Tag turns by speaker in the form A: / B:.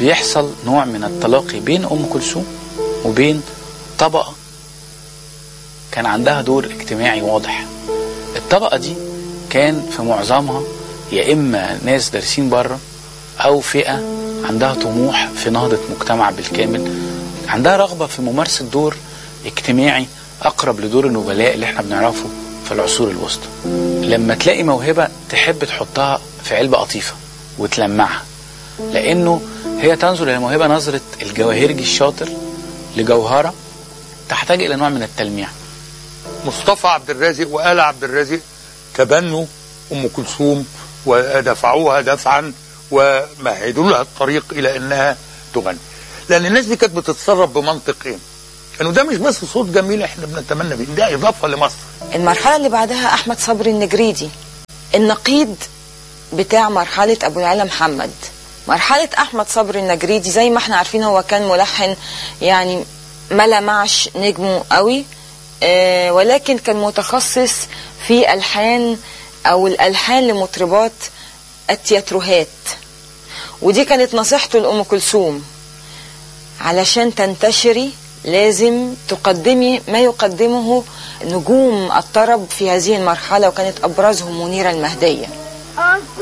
A: بيحصل نوع من التلاقي بين ام كلثوم وبين طبقه كان عندها دور اجتماعي واضح الطبقه دي كان في معظمها يا اما ناس دارسين بره او فئه عندها طموح في نهضه مجتمع بالكامل عندها رغبه في ممارسه دور اجتماعي اقرب لدور النبلاء اللي احنا بنعرفه في العصور الوسطى لما تلاقي موهبه تحب تحطها في علبه قطيفه وتلمعها لانه هي تنظر الى الموهبه نظره الجواهرجي الشاطر لجوهره تحتاج الى نوع من التلميع
B: مصطفى عبد الرازق وآل عبد الرازق تبنوا أم كلثوم ودفعوها دفعا ومهدوا لها الطريق إلى أنها تغني لأن الناس دي كانت بتتصرف بمنطق إيه؟ انه ده مش بس صوت جميل احنا بنتمنى بيه ده اضافه لمصر
C: المرحله اللي بعدها احمد صبري النجريدي النقيض بتاع مرحله ابو العلا محمد مرحله احمد صبري النجريدي زي ما احنا عارفين هو كان ملحن يعني ما لمعش نجمه قوي آه ولكن كان متخصص في الحان او الالحان لمطربات التياتروهات ودي كانت نصيحته لام كلثوم علشان تنتشري لازم تقدمي ما يقدمه نجوم الطرب في هذه المرحلة وكانت أبرزهم منيرة المهدية